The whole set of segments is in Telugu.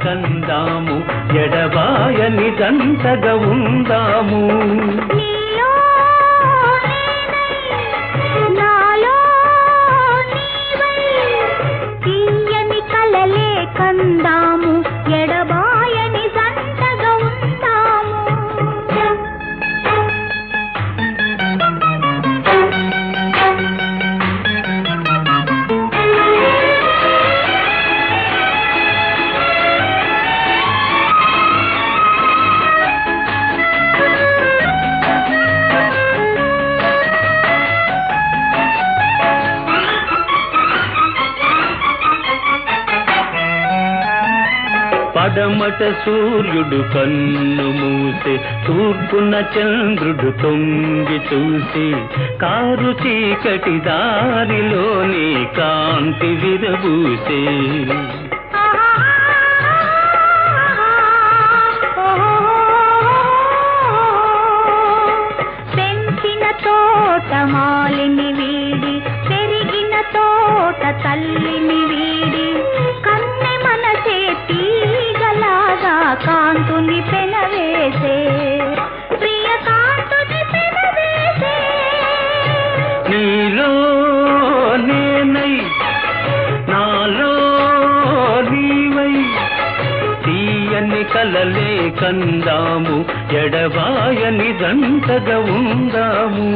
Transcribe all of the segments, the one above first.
కందాము ఎడబాయని జంటగా ఉందాము నీలో నేనై, నాలో నీవై, తీయని కలలే కందాము ఎడబాయని జంటగా ఉందాము పడమట సూర్యుడు కన్ను మూసే తూర్పున చంద్రుడు తొంగి చూసి కారు చీకటి దారిలోని కాంతి విరబూసే పెంచిన తోట మాలిని వీడి పెరిగిన తోట తల్లిని వీడి కన్నె మనసే తీగలాగా కాంతుని పెనవేసే ప్రియ కాంతుని పెనవేసే నీలో నేనై నాలో నీవై తీయని కలలే కందాము ఎడబాయని జంటగా ఉందాము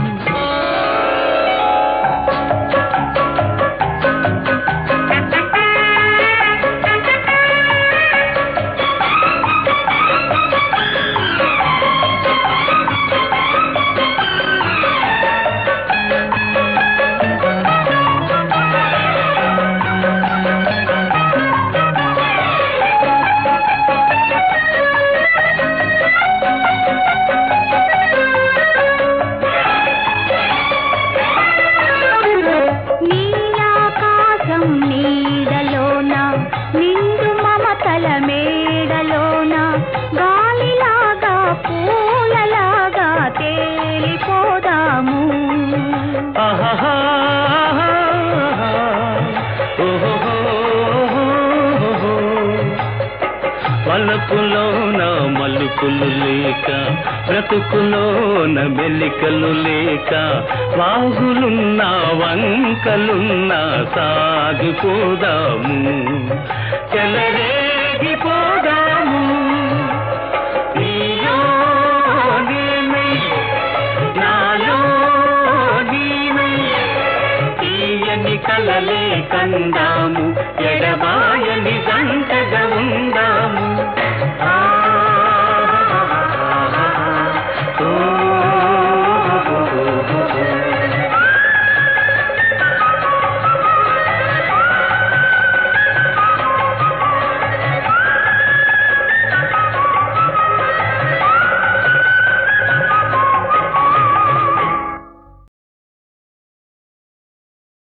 నీలాకాశం నీడలోన నిండు మమతల మేడలోన గాలిలాగా పూలలాగా తేలిపోదాము ఆహాహా, ఓహోహోహోహో. వలపులోన మలుపులు లేక బ్రతుకులోన మెలికలు లేక వాగులున్నా వంకలున్నా సాగిపోదాము చెలరేగిపోదాము నీలో నేనై, నాలో నీవై, తీయని కలలే కందాము ఎడబాయని జంటగా